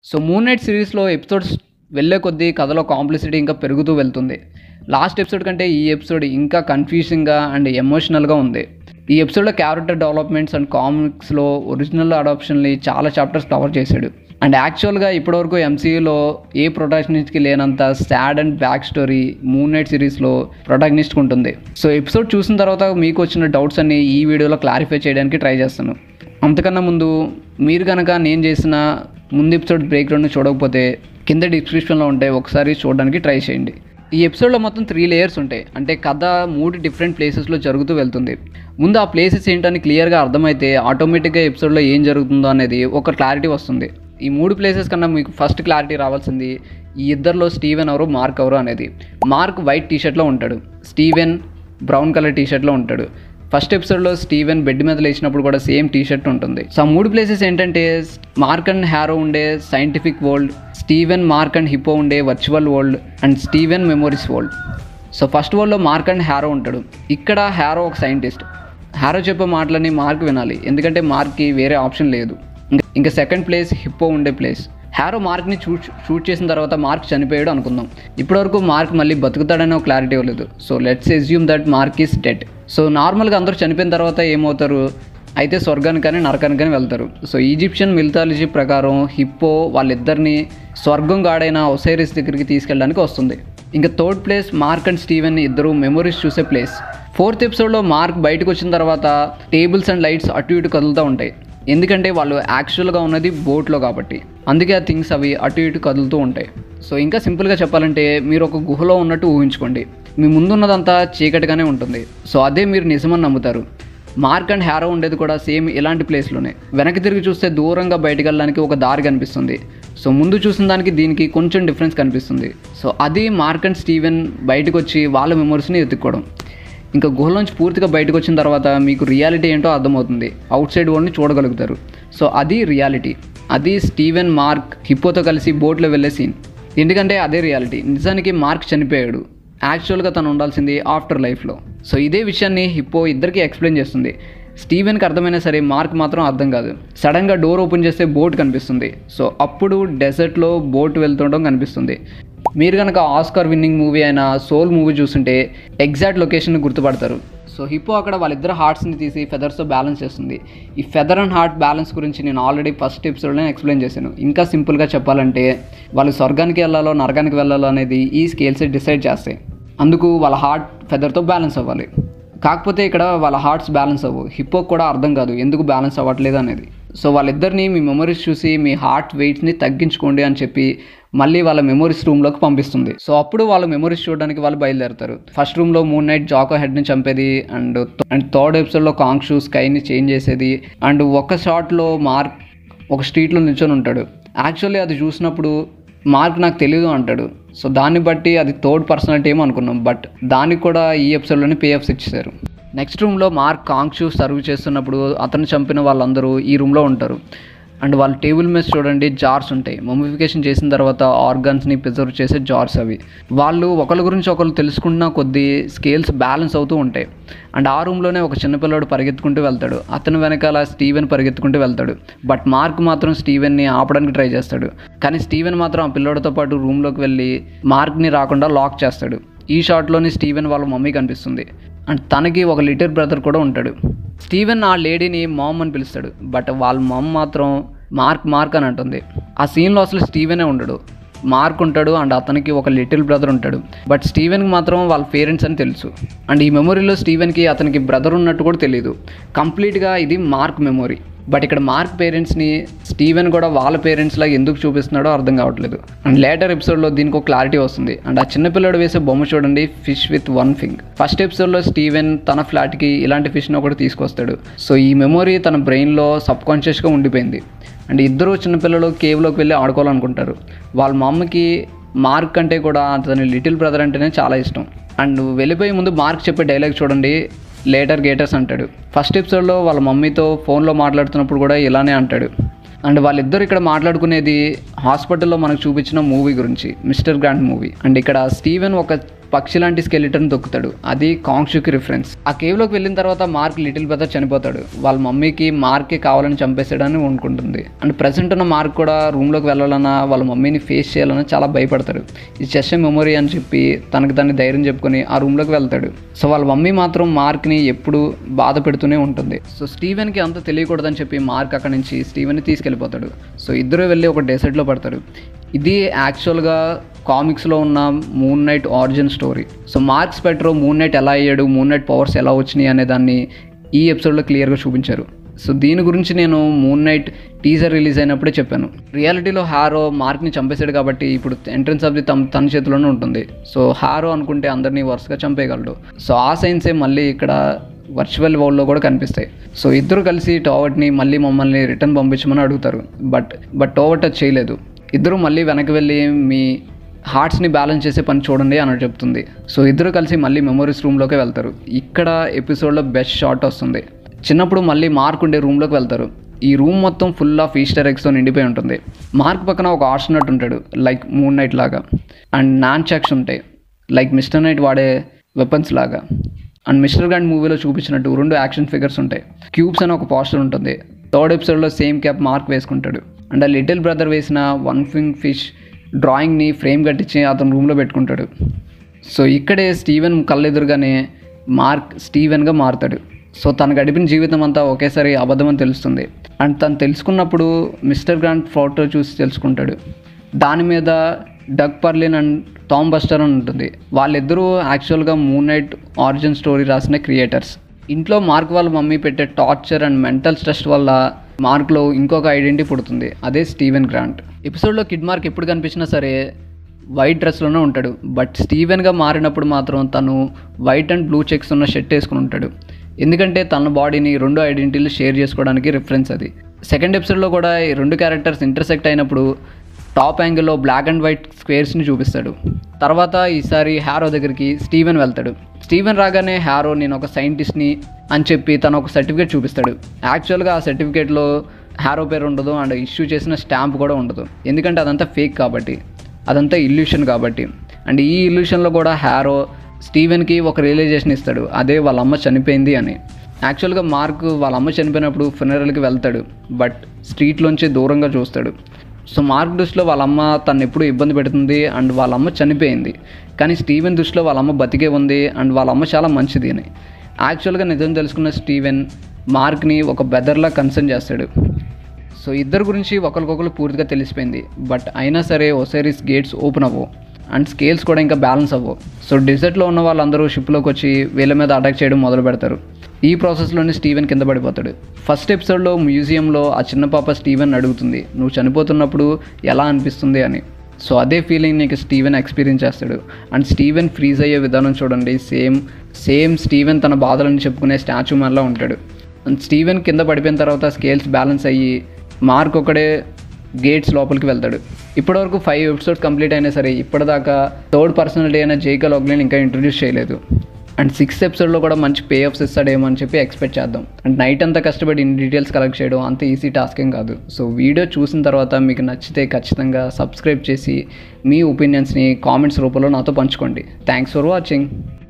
so Moon Knight సిరీస్లో episodes వెళ్ళే కొద్దీ కథలో కాంప్లిసిటీ ఇంకా పెరుగుతూ వెళ్తుంది లాస్ట్ ఎపిసోడ్ కంటే ఈ ఎపిసోడ్ ఇంకా కన్ఫ్యూజింగ్గా అండ్ ఎమోషనల్గా ఉంది ఈ ఎపిసోడ్లో క్యారెక్టర్ డెవలప్మెంట్స్ అండ్ కామిక్స్లో ఒరిజినల్ అడాప్షన్ని చాలా చాప్టర్స్ కవర్ చేశాడు అండ్ యాక్చువల్గా ఇప్పటివరకు ఎంసీయూలో ఏ ప్రొటాగనిస్ట్కి లేనంత sad and back story Moon Knight సిరీస్లో ప్రొటాగనిస్ట్కి ఉంటుంది సో ఎపిసోడ్ చూసిన తర్వాత మీకు వచ్చిన డౌట్స్ అన్ని ఈ వీడియోలో క్లారిఫై చేయడానికి ట్రై చేస్తాను అంతకన్నా ముందు మీరు కనుక నేను చేసిన ముందు ఎపిసోడ్ బ్రేక్గ్రౌండ్ని చూడకపోతే కింద డిస్క్రిప్షన్లో ఉంటాయి ఒకసారి చూడడానికి ట్రై చేయండి ఈ ఎపిసోడ్లో మొత్తం త్రీ లేయర్స్ ఉంటాయి అంటే కథ మూడు డిఫరెంట్ ప్లేసెస్లో జరుగుతూ వెళ్తుంది ముందు ఆ ప్లేసెస్ ఏంటని క్లియర్గా అర్థమైతే ఆటోమేటిక్గా ఎపిసోడ్లో ఏం జరుగుతుందో అనేది ఒక క్లారిటీ వస్తుంది ఈ మూడు ప్లేసెస్ కన్నా మీకు ఫస్ట్ క్లారిటీ రావాల్సింది ఈ ఇద్దరిలో స్టీవెన్ ఎవరు మార్క్ ఎవరు అనేది మార్క్ వైట్ టీషర్ట్లో ఉంటాడు స్టీవెన్ బ్రౌన్ కలర్ టీషర్ట్లో ఉంటాడు ఫస్ట్ ఎపిసోడ్లో స్టీవెన్ బెడ్ మీద లేచినప్పుడు కూడా సేమ్ టీ షర్ట్ ఉంటుంది సో ఆ మూడు ప్లేసెస్ ఏంటంటే మార్క్ అండ్ హ్యారో ఉండే scientific world Steven Marc and hippo ఉండే virtual world and Steven memories world so first వరల్డ్లో మార్క్ అండ్ హ్యారో ఉంటాడు ఇక్కడ హ్యారో ఒక సైంటిస్ట్ హ్యారో చెప్పే మాటలని మార్క్ వినాలి ఎందుకంటే మార్క్కి వేరే ఆప్షన్ లేదు ఇంకా ఇంకా సెకండ్ ప్లేస్ హిప్పో ఉండే ప్లేస్ హ్యారో మార్క్ని షూట్ షూట్ చేసిన తర్వాత మార్క్ చనిపోయాడు అనుకుందాం ఇప్పటివరకు మార్క్ మళ్ళీ బతుకుతాడనే ఒక క్లారిటీ ఇవ్వలేదు so let's assume that Marc is dead so నార్మల్గా అందరూ చనిపోయిన తర్వాత ఏమవుతారు అయితే స్వర్గానికి కానీ నరకానికి కానీ వెళ్తారు సో ఈజిప్షియన్ మిలిటాలజీ ప్రకారం హిప్పో వాళ్ళిద్దరిని స్వర్గం గాడైన ఒసైరిస్ దగ్గరికి తీసుకెళ్ళడానికి వస్తుంది ఇంకా third place Marc and Steven ఇద్దరు మెమొరీస్ చూసే ప్లేస్ ఫోర్త్ ఎపిసోడ్లో మార్క్ బయటకు వచ్చిన తర్వాత టేబుల్స్ అండ్ లైట్స్ అటు ఇటు కదులుతూ ఉంటాయి ఎందుకంటే వాళ్ళు యాక్చువల్గా ఉన్నది బోట్లో కాబట్టి అందుకే ఆ థింగ్స్ అవి అటు ఇటు కదులుతూ ఉంటాయి సో ఇంకా సింపుల్గా చెప్పాలంటే మీరు ఒక గుహలో ఉన్నట్టు ఊహించుకోండి మీ ముందున్నదంతా చీకటిగానే ఉంటుంది సో అదే మీరు నిజమని నమ్ముతారు మార్క్ అండ్ హ్యారో ఉండేది కూడా సేమ్ ఇలాంటి ప్లేస్లోనే వెనక్కి తిరిగి చూస్తే దూరంగా బయటకు వెళ్ళడానికి ఒక దారి కనిపిస్తుంది సో ముందు చూసిన దానికి దీనికి కొంచెం డిఫరెన్స్ కనిపిస్తుంది సో అది మార్క్ అండ్ స్టీవెన్ బయటకు వచ్చి వాళ్ళ మెమొరీస్ని ఎత్తుక్కోవడం ఇంకా గుహలోంచి పూర్తిగా బయటకు వచ్చిన తర్వాత మీకు రియాలిటీ ఏంటో అర్థమవుతుంది అవుట్ సైడ్ వరల్డ్ని చూడగలుగుతారు సో అది రియాలిటీ అది స్టీవెన్ మార్క్ హిప్పోతో కలిసి బోట్లో వెళ్ళే సీన్ ఎందుకంటే అదే రియాలిటీ నిజానికి మార్క్ చనిపోయాడు యాక్చువల్గా తను ఉండాల్సింది ఆఫ్టర్ లైఫ్లో సో ఇదే విషయాన్ని హిప్పో ఇద్దరికి ఎక్స్ప్లెయిన్ చేస్తుంది స్టీవెన్కి అర్థమైనా సరే మార్క్ మాత్రం అర్థం కాదు సడన్గా డోర్ ఓపెన్ చేస్తే బోట్ కనిపిస్తుంది సో అప్పుడు డెజర్ట్లో బోట్ వెళ్తుండడం కనిపిస్తుంది మీరు కనుక ఆస్కార్ విన్నింగ్ మూవీ అయిన సోల్ మూవీ చూస్తుంటే ఎగ్జాక్ట్ లొకేషన్ గుర్తుపడతారు సో హిప్పో అక్కడ వాళ్ళిద్దరు హార్ట్స్ని తీసి ఫెదర్స్తో బ్యాలెన్స్ చేస్తుంది ఈ ఫెదర్ అండ్ హార్ట్ బ్యాలెన్స్ గురించి నేను ఆల్రెడీ ఫస్ట్ ఎపిసోడ్లో ఎక్స్ప్లెయిన్ చేశాను ఇంకా సింపుల్గా చెప్పాలంటే వాళ్ళు స్వర్గానికి వెళ్ళాలో నరకానికి వెళ్ళాలో అనేది ఈ స్కేల్స్ డిసైడ్ చేస్తాయి అందుకు వాళ్ళ హార్ట్ ఫెదర్తో బ్యాలెన్స్ అవ్వాలి కాకపోతే ఇక్కడ వాళ్ళ హార్ట్స్ బ్యాలెన్స్ అవ్వు హిప్పోకి కూడా అర్థం కాదు ఎందుకు బ్యాలెన్స్ అవ్వట్లేదు అనేది సో వాళ్ళిద్దరిని మీ మెమరీస్ చూసి మీ హార్ట్ వెయిట్స్ని తగ్గించుకోండి అని చెప్పి మళ్ళీ వాళ్ళ మెమరీస్ రూమ్లోకి పంపిస్తుంది సో అప్పుడు వాళ్ళ మెమరీస్ చూడడానికి వాళ్ళు బయలుదేరుతారు ఫస్ట్ రూమ్లో మూన్ నైట్ జాకో హెడ్ని చంపేది అండ్ అండ్ థర్డ్ ఎపిసోడ్లో కాంగ్ షూ స్కైని చేంజ్ చేసేది అండ్ ఒక షాట్లో మార్క్ ఒక స్ట్రీట్లో నిల్చొని ఉంటాడు యాక్చువల్లీ అది చూసినప్పుడు మార్క్ నాకు తెలియదు అంటాడు సో దాన్ని బట్టి అది థర్డ్ పర్సనాలిటీ ఏమో అనుకున్నాం బట్ దానికి కూడా ఈ ఎపిసోడ్లోనే పేఎఫ్స్ ఇచ్చేసారు నెక్స్ట్ రూమ్లో మార్క్ కాంక్షు సర్వ్ చేస్తున్నప్పుడు అతను చంపిన వాళ్ళందరూ ఈ రూమ్లో ఉంటారు అండ్ వాళ్ళ టేబుల్ మీద చూడండి జార్స్ ఉంటాయి మోమిఫికేషన్ చేసిన తర్వాత ఆర్గన్స్ని ప్రిజర్వ్ చేసే జార్స్ అవి వాళ్ళు ఒకరి గురించి ఒకరు తెలుసుకున్న కొద్దీ స్కేల్స్ బ్యాలెన్స్ అవుతూ ఉంటాయి అండ్ ఆ రూమ్లోనే ఒక చిన్నపిల్లడు పరిగెత్తుకుంటూ వెళ్తాడు అతను వెనకాల స్టీవెన్ పరిగెత్తుకుంటూ వెళ్తాడు బట్ మార్క్ మాత్రం స్టీవెన్ని ఆపడానికి ట్రై చేస్తాడు కానీ స్టీవెన్ మాత్రం ఆ పిల్లడితో పాటు రూమ్లోకి వెళ్ళి మార్క్ని రాకుండా లాక్ చేస్తాడు ఈ షాట్లోని స్టీవెన్ వాళ్ళ మమ్మీ కనిపిస్తుంది అండ్ తనకి ఒక లిటిల్ బ్రదర్ కూడా ఉంటాడు స్టీవెన్ ఆ లేడీని మామ్ అని పిలుస్తాడు బట్ వాళ్ళ మమ్ మాత్రం మార్క్ మార్క్ అని అంటుంది ఆ సీన్లో అసలు స్టీవెనే ఉండడు మార్క్ ఉంటాడు అండ్ అతనికి ఒక లిటిల్ బ్రదర్ ఉంటాడు బట్ స్టీవెన్కి మాత్రం వాళ్ళ పేరెంట్స్ అని తెలుసు అండ్ ఈ మెమొరీలో స్టీవెన్కి అతనికి బ్రదర్ ఉన్నట్టు కూడా తెలియదు కంప్లీట్గా ఇది మార్క్ మెమొరీ బట్ ఇక్కడ మార్క్ పేరెంట్స్ని స్టీవెన్ కూడా వాళ్ళ పేరెంట్స్లా ఎందుకు చూపిస్తున్నాడో అర్థం కావట్లేదు అండ్ లేటర్ ఎపిసోడ్లో దీనికి ఒక క్లారిటీ వస్తుంది అండ్ ఆ చిన్నపిల్లడు వేసే బొమ్మ చూడండి fish with one fin first ఎపిసోడ్లో స్టీవెన్ తన ఫ్లాట్కి ఇలాంటి ఫిష్ని ఒకటి తీసుకొస్తాడు సో ఈ మెమొరీ తన బ్రెయిన్లో సబ్ కాన్షియస్గా ఉండిపోయింది అండ్ ఇద్దరు చిన్నపిల్లలు కేవ్లోకి వెళ్ళి ఆడుకోవాలనుకుంటారు వాళ్ళ మమ్మకి మార్క్ అంటే కూడా అతని లిటిల్ బ్రదర్ అంటేనే చాలా ఇష్టం అండ్ వెళ్ళిపోయే ముందు మార్క్ చెప్పే డైలాగ్ చూడండి లేటర్ గేటర్స్ అంటాడు ఫస్ట్ ఎపిసోడ్లో వాళ్ళ మమ్మీతో ఫోన్లో మాట్లాడుతున్నప్పుడు కూడా ఇలానే అంటాడు అండ్ వాళ్ళిద్దరు ఇక్కడ మాట్లాడుకునేది హాస్పిటల్లో మనకు చూపించిన మూవీ గురించి మిస్టర్ గ్రాండ్ మూవీ అండ్ ఇక్కడ స్టీవెన్ ఒక పక్షి లాంటి స్కెలిటన్ దొక్కుతాడు అది కాంక్షుకి రిఫరెన్స్ ఆ కేవ్లోకి వెళ్ళిన తర్వాత మార్క్ లిటిల్ బ్రదర్ చనిపోతాడు వాళ్ళ మమ్మీకి మార్కే కావాలని చంపేసాడని అనుకుంటుంది అండ్ ప్రజెంట్ ఉన్న మార్క్ కూడా రూమ్లోకి వెళ్ళాలన్నా వాళ్ళ మమ్మీని ఫేస్ చేయాలన్నా చాలా భయపడతాడు ఇది చెస్ మెమొరీ అని చెప్పి తనకు దాన్ని ధైర్యం చెప్పుకొని ఆ రూమ్లోకి వెళ్తాడు సో వాళ్ళ మమ్మీ మాత్రం మార్క్ని ఎప్పుడు బాధ పెడుతూనే ఉంటుంది సో స్టీవెన్కి అంత తెలియకూడదని చెప్పి మార్క్ అక్కడి నుంచి స్టీవెన్ని తీసుకెళ్ళిపోతాడు సో ఇద్దరు వెళ్ళి ఒక డెసర్ట్లో పడతారు ఇది యాక్చువల్గా కామిక్స్లో ఉన్న moon knight origin story so Marc Spector moon knight ఎలా అయ్యాడు మూన్ నైట్ పవర్స్ ఎలా వచ్చినాయి అనే దాన్ని ఈ ఎపిసోడ్లో క్లియర్గా చూపించారు సో దీని గురించి నేను మూన్ నైట్ టీజర్ రిలీజ్ అయినప్పుడే చెప్పాను రియాలిటీలో హారో మార్క్ని చంపేశాడు కాబట్టి ఇప్పుడు ఎంట్రన్స్ ఆఫ్ ది తమ తన చేతిలోనే ఉంటుంది సో హారో అనుకుంటే అందరినీ వరుసగా చంపేయగలడు సో ఆ సైన్సే మళ్ళీ ఇక్కడ వర్చువల్ వరల్డ్లో కూడా కనిపిస్తాయి సో ఇద్దరు కలిసి టోవర్ట్ని మళ్ళీ మమ్మల్ని రిటర్న్ పంపించమని అడుగుతారు బట్ బట్ టోవర్ట్ అది చేయలేదు ఇద్దరు మళ్ళీ వెనక్కి వెళ్ళి మీ హార్ట్స్ని బ్యాలెన్స్ చేసే పని చూడండి అని చెప్తుంది సో ఇద్దరు కలిసి మళ్ళీ మెమరీస్ రూమ్లోకి వెళ్తారు ఇక్కడ ఎపిసోడ్లో బెస్ట్ షాట్ వస్తుంది చిన్నప్పుడు మళ్ళీ మార్క్ ఉండే రూమ్లోకి వెళ్తారు ఈ రూమ్ మొత్తం ఫుల్ ఆఫ్ ఈస్టర్ ఎగ్స్తో నిండిపోయి ఉంటుంది మార్క్ పక్కన ఒక ఆర్షనట్ ఉంటాడు లైక్ మూన్ నైట్ లాగా అండ్ నాన్ చాక్స్ ఉంటాయి లైక్ మిస్టర్ నైట్ వాడే వెపన్స్ లాగా అండ్ మిస్టర్ గ్రాండ్ మూవీలో చూపించినట్టు రెండు యాక్షన్ ఫిగర్స్ ఉంటాయి క్యూబ్స్ అని ఒక పోస్టర్ ఉంటుంది థర్డ్ ఎపిసోడ్లో సేమ్ క్యాప్ మార్క్ వేసుకుంటాడు అండ్ ఆ లిటిల్ బ్రదర్ వేసిన వన్ ఫింగ్ ఫిష్ డ్రాయింగ్ని ఫ్రేమ్ కట్టించి అతను రూమ్లో పెట్టుకుంటాడు సో ఇక్కడే స్టీవెన్ కళ్ళెదురుగానే మార్క్ స్టీవెన్గా మారుతాడు సో తను గడిపిన జీవితం అంతా ఒకేసారి అబద్ధం అని తెలుస్తుంది అండ్ తను తెలుసుకున్నప్పుడు మిస్టర్ గ్రాంట్ ఫోటో చూసి తెలుసుకుంటాడు దాని మీద Doug Perlin and Tom Buster అని ఉంటుంది వాళ్ళిద్దరూ యాక్చువల్గా మూన్ నైట్ ఆరిజిన్ స్టోరీ రాసిన క్రియేటర్స్ ఇంట్లో మార్క్ వాళ్ళ మమ్మీ పెట్టే టార్చర్ అండ్ మెంటల్ స్ట్రెస్ వల్ల మార్క్లో ఇంకొక ఐడెంటిటీ పుడుతుంది అదే స్టీవెన్ గ్రాంట్ ఎపిసోడ్లో కిడ్ మార్క్ ఎప్పుడు కనిపించినా సరే వైట్ డ్రెస్లోనే ఉంటాడు బట్ స్టీవెన్గా మారినప్పుడు మాత్రం తను వైట్ అండ్ బ్లూ చెక్స్ ఉన్న షర్ట్ వేసుకుని ఉంటాడు ఎందుకంటే తన బాడీని రెండు ఐడెంటిటీలు షేర్ చేసుకోవడానికి రిఫరెన్స్ అది సెకండ్ ఎపిసోడ్లో కూడా ఈ రెండు క్యారెక్టర్స్ ఇంటర్సెక్ట్ అయినప్పుడు టాప్ యాంగిల్లో బ్లాక్ అండ్ వైట్ స్క్వేర్స్ని చూపిస్తాడు తర్వాత ఈసారి హ్యారో దగ్గరికి స్టీవెన్ వెళ్తాడు స్టీవెన్ రాగానే హ్యారో నేను ఒక సైంటిస్ట్ని అని చెప్పి తను ఒక సర్టిఫికేట్ చూపిస్తాడు యాక్చువల్గా ఆ సర్టిఫికేట్లో హ్యారో పేరు ఉండదు అండ్ ఇష్యూ చేసిన స్టాంప్ కూడా ఉండదు ఎందుకంటే అదంతా ఫేక్ కాబట్టి అదంతా ఇల్యూషన్ కాబట్టి అండ్ ఈ ఇల్యూషన్లో కూడా హ్యారో స్టీవెన్కి ఒక రియలైజేషన్ ఇస్తాడు అదే వాళ్ళ అమ్మ చనిపోయింది అని యాక్చువల్గా మార్క్ వాళ్ళ అమ్మ చనిపోయినప్పుడు ఫునరల్కి వెళ్తాడు బట్ స్ట్రీట్లోంచి దూరంగా చూస్తాడు సో మార్క్ దృష్టిలో వాళ్ళ అమ్మ తను ఎప్పుడు ఇబ్బంది పెడుతుంది అండ్ వాళ్ళ అమ్మ చనిపోయింది కానీ స్టీవెన్ దృష్టిలో వాళ్ళ అమ్మ బతికే ఉంది అండ్ వాళ్ళ అమ్మ చాలా మంచిది అని యాక్చువల్గా నిజం తెలుసుకున్న స్టీవెన్ మార్క్ని ఒక బెదర్లా కన్సర్న్ చేస్తాడు సో ఇద్దరు గురించి ఒకరికొకరు పూర్తిగా తెలిసిపోయింది బట్ అయినా సరే ఒసైరిస్ గేట్స్ ఓపెన్ అవ్వవు అండ్ స్కేల్స్ కూడా ఇంకా బ్యాలెన్స్ అవ్వవు సో డిజర్ట్లో ఉన్న వాళ్ళందరూ షిప్లోకి వచ్చి వీళ్ళ మీద అటాక్ చేయడం మొదలు పెడతారు ఈ ప్రాసెస్లోనే స్టీవెన్ కింద పడిపోతాడు ఫస్ట్ ఎపిసోడ్లో మ్యూజియంలో ఆ చిన్న పాప స్టీవెన్ అడుగుతుంది నువ్వు చనిపోతున్నప్పుడు ఎలా అనిపిస్తుంది అని సో అదే ఫీలింగ్ నీకు స్టీవెన్ ఎక్స్పీరియన్స్ చేస్తాడు అండ్ స్టీవెన్ ఫ్రీజ్ అయ్యే విధానం చూడండి సేమ్ సేమ్ స్టీవెన్ తన బాధలను చెప్పుకునే స్టాచ్యూ మనలా ఉంటాడు అండ్ స్టీవెన్ కింద పడిపోయిన తర్వాత స్కేల్స్ బ్యాలెన్స్ అయ్యి మార్క్ ఒకడే గేట్స్ లోపలికి వెళ్తాడు ఇప్పటివరకు ఫైవ్ ఎపిసోడ్స్ కంప్లీట్ అయినా సరే ఇప్పటిదాకా థర్డ్ పర్సనాలిటీ అయిన జేకల్ ఆగ్లిన్ ఇంకా ఇంట్రడ్యూస్ చేయలేదు అండ్ సిక్స్త్ ఎపిసోడ్లో కూడా మంచి పే ఆఫ్స్ ఇస్తాడేమో అని చెప్పి ఎక్స్పెక్ట్ చేద్దాం అండ్ నైట్ అంతా కష్టపడి ఇన్ని డీటెయిల్స్ కలెక్ట్ చేయడం అంత ఈజీ టాస్క్ ఏం కాదు సో వీడియో చూసిన తర్వాత మీకు నచ్చితే ఖచ్చితంగా సబ్స్క్రైబ్ చేసి మీ ఒపీనియన్స్ని కామెంట్స్ రూపంలో నాతో పంచుకోండి థ్యాంక్స్ ఫర్ వాచింగ్